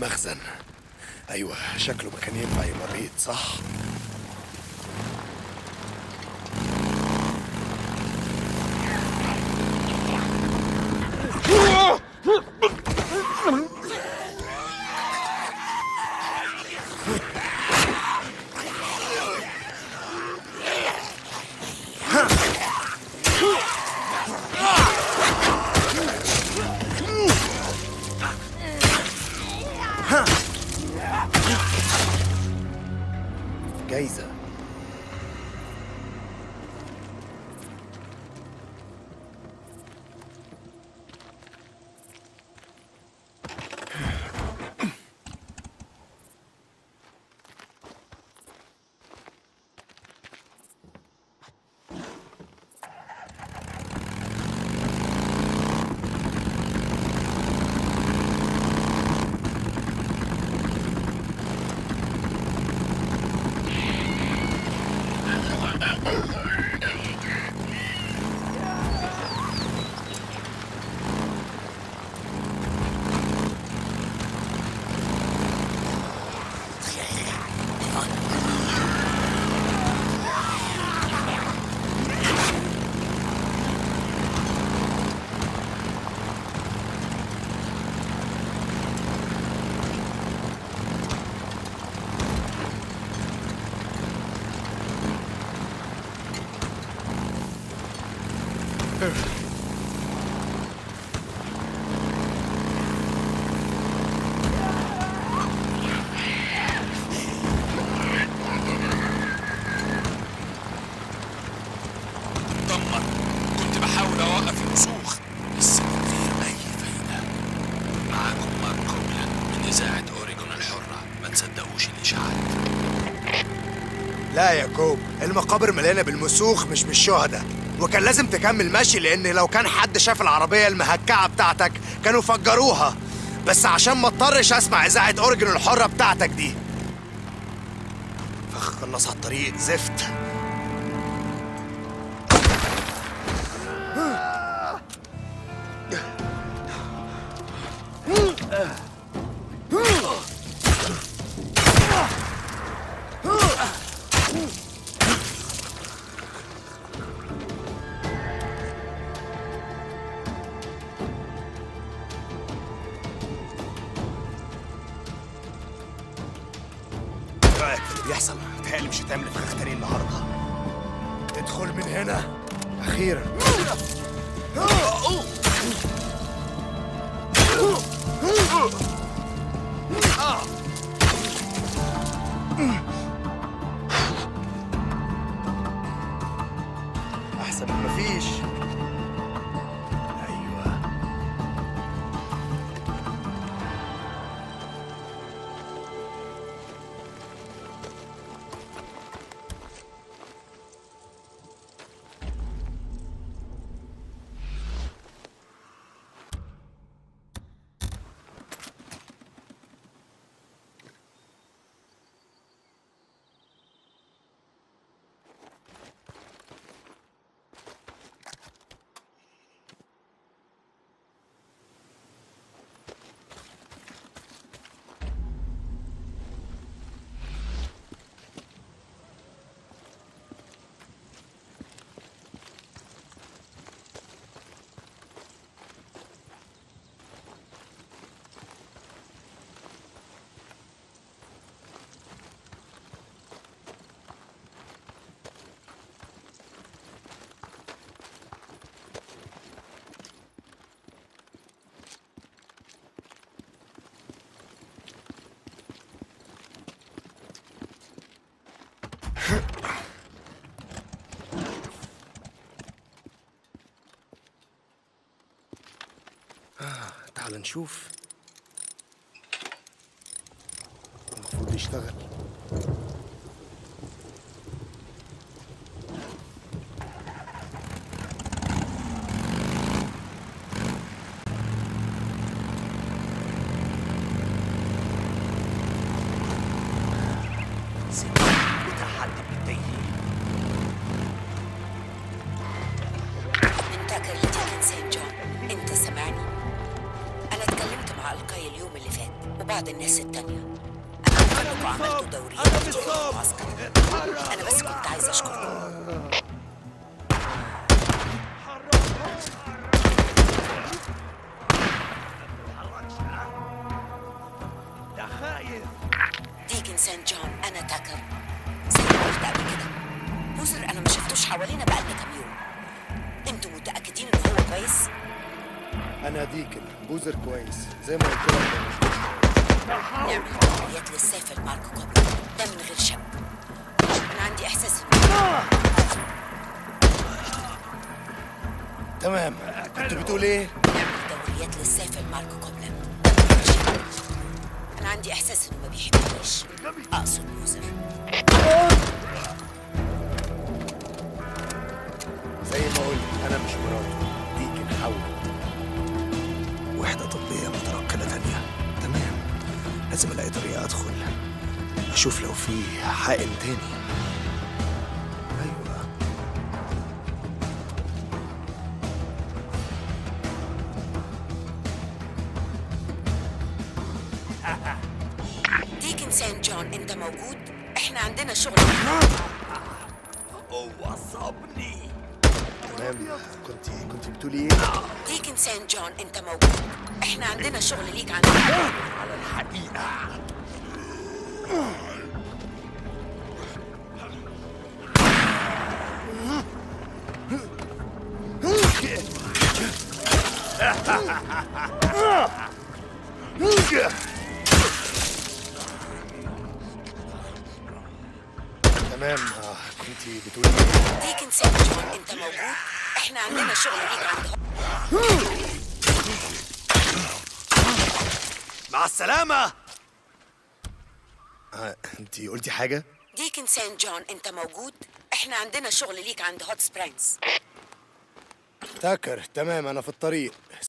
المخزن ايوه شكله ما كان ينفع يبقى بيت صح جايزة دمر كنت بحاول اوقف الوسوخ بس من غير اي فايده معاكم مارك كوبلان من اذاعه اوريجون الحره ما تصدقوش الاشاعات لا يا كوب المقابر مليانة بالمسوخ مش بالشهداء وكان لازم تكمل ماشي لأن لو كان حد شاف العربية المهكعة بتاعتك كانوا فجروها بس عشان ما اضطرش اسمع إذاعة أورجن الحرة بتاعتك دي فخ خلص على الطريق زفت إيه رأيك في اللي بيحصل متهيألي مش هتعمل فراخ تاني النهارده ادخل من هنا أخيرا أحسن من مفيش أيوه تعال نشوف المفروض يشتغل بتاع حد من التايهين من تاكر لتيكن سين جون انت سامعني انا اتكلمت مع القاي اليوم اللي فات وبعد بعض الناس التانية أنا عارفة إنكم عملتوا دوريات كتير في المعسكر أنا بس كنت عايزة أشكركم ديكن سان جون أنا تاكر زي ما قلت قبل كده بوزر أنا ما شفتوش حوالينا بقالنا كام يوم أنتوا متأكدين إن هو كويس؟ انا ديكن بوزر كويس زي ما قلت لك نعمل دوريات للسافل ماركو كوبي ده من غير شك أنا عندي إحساس إنه تمام كنت بتقول ايه نعمل دوريات للسافل ماركو كوبلان ده من غير شك أنا عندي إحساس إنه ما بيحبنيش أقصد بوزر زي ما قلت انا مش مراته ديكن حول وحدة طبية متنقلة تانية تمام لازم الاقي طريقة ادخل اشوف لو في حائن تاني ايوه ديكن سان جون أنت موجود؟ إحنا عندنا شغل تمام كنت كنت بتقولي ايه ديكن سان جون أنت موجود؟ إحنا عندنا شغل ليك عند تمام آه كنت بتقولي ايه ديكن سان جون أنت موجود؟ إحنا عندنا شغل ليك عند مع السلامة آه انت قلتي حاجة ديكن سان جون أنت موجود؟ إحنا عندنا شغل ليك عند هوت سبرينجز تاكر تمام انا في الطريق